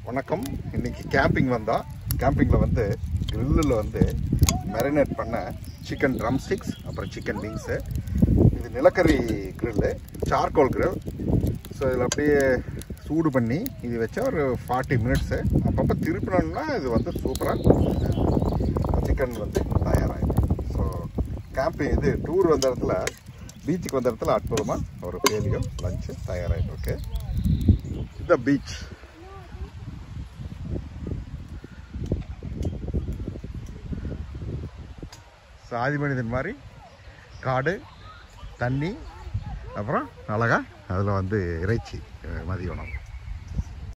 வணக்கம் இன்னைக்கு கேம்பிங் வந்தோம் கேம்பிங்கில் வந்து கிரில்லில் வந்து மேரினேட் பண்ண சிக்கன் ட்ரம் ஸ்டிக்ஸ் அப்புறம் சிக்கன் விங்ஸு இது நிலக்கரி கிரில்லு சார்கோல் கிரில் ஸோ இதில் அப்படியே சூடு பண்ணி இது வச்சா ஒரு ஃபார்ட்டி மினிட்ஸு அப்பப்போ திருப்பினோம்னா இது வந்து சூப்பராக சிக்கன் வந்து தயாராகிடும் ஸோ கேம்பிங் இது டூர் வந்த இடத்துல பீச்சுக்கு வந்த இடத்துல அற்புதமாக ஒரு பேலியும் லஞ்சு தயாராகிட்டு இருக்கு இந்த பீச் சாதி மனிதன் மாதிரி காடு தண்ணி அப்புறம் அழகா அதில் வந்து இறைச்சி அஹ், மதிய உணவு